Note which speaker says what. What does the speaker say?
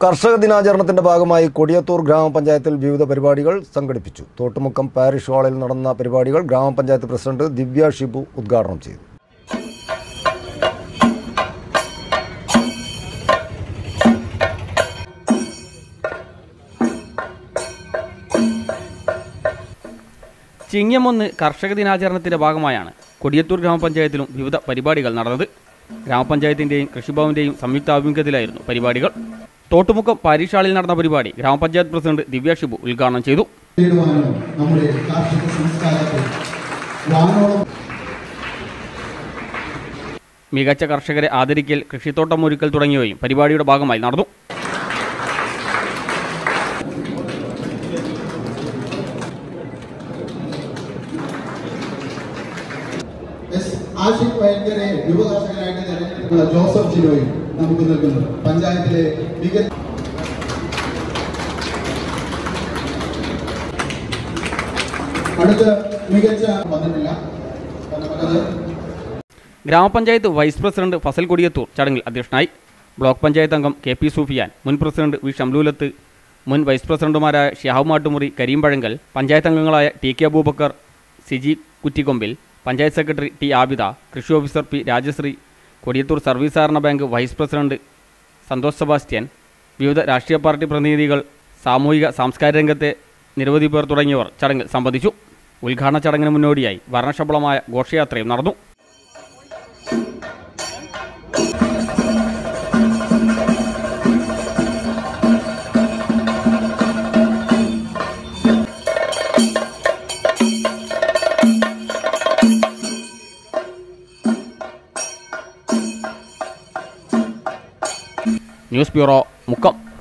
Speaker 1: കർഷക ദിനാചരണത്തിന്റെ ഭാഗമായി കൊടിയത്തൂർ ഗ്രാമപഞ്ചായത്തിൽ വിവിധ പരിപാടികൾ സംഘടിപ്പിച്ചു തോട്ടുമുക്കം പാരിഷ് ഹാളിൽ നടന്ന പരിപാടികൾ ഗ്രാമപഞ്ചായത്ത് പ്രസിഡന്റ് ദിവ്യ ഷിബു ഉദ്ഘാടനം ചെയ്തു
Speaker 2: ചിങ്ങമൊന്ന് കർഷക ദിനാചരണത്തിന്റെ ഭാഗമായാണ് കൊടിയത്തൂർ ഗ്രാമപഞ്ചായത്തിലും വിവിധ പരിപാടികൾ നടന്നത് ഗ്രാമപഞ്ചായത്തിന്റെയും കൃഷിഭവന്റെയും സംയുക്ത ആഭിമുഖ്യത്തിലായിരുന്നു പരിപാടികൾ തോട്ടുമുക്കം പാരീഷാളിൽ നടന്ന പരിപാടി ഗ്രാമപഞ്ചായത്ത് പ്രസിഡന്റ് ദിവ്യ ഷിബു ഉദ്ഘാടനം ചെയ്തു
Speaker 3: നേടുവാനും നമ്മുടെ കാർഷിക സംസ്കാരത്തെ വാനോളം
Speaker 2: മികച്ച കർഷകരെ ആദരിക്കൽ കൃഷിത്തോട്ടം ഒരുക്കൽ തുടങ്ങിയവയും പരിപാടിയുടെ ഭാഗമായി നടന്നു
Speaker 3: എസ് ആഷിഖ് വൈദ്യരെ യുവകർഷകരായിട്ട് തെരഞ്ഞെടുത്തിട്ടുള്ള ജോസഫ് ജിനോയും നമുക്ക് നൽകുന്നു പഞ്ചായത്തിലെ മികച്ച അടുത്ത മികച്ച വന്നിട്ടില്ല അപ്പോൾ നമുക്കത്
Speaker 2: ഗ്രാമപഞ്ചായത്ത് വൈസ് പ്രസിഡന്റ് ഫസൽ കൊടിയത്തൂർ ചടങ്ങിൽ അധ്യക്ഷനായി ബ്ലോക്ക് പഞ്ചായത്ത് അംഗം കെ പി സൂഫിയാൻ മുൻ പ്രസിഡന്റ് വി ഷംലൂലത്ത് മുൻ വൈസ് പ്രസിഡന്റുമാരായ ഷിഹാബ് മാട്ടുമുറി കരീം പഴങ്കൽ പഞ്ചായത്ത് അംഗങ്ങളായ T K Abubakar Siji Kuttikkombil panchayat secretary T Abida കൃഷി officer P Rajasree Kodiyathur service സഹകരണ bank vice president Santhosh Sebastian വിവിധ രാഷ്ട്രീയ പാർട്ടി പ്രതിനിധികൾ സാമൂഹിക സാംസ്കാരിക രംഗത്തെ നിരവധി പേർ തുടങ്ങിയവർ ചടങ്ങിൽ സംബന്ധിച്ചു ഉദ്ഘാടന ചടങ്ങിന് മുന്നോടിയായി വർണ്ണശബളമായ ഘോഷയാത്രയും നടന്നു ന്യൂസ് ബ്യൂറോ മുക്കം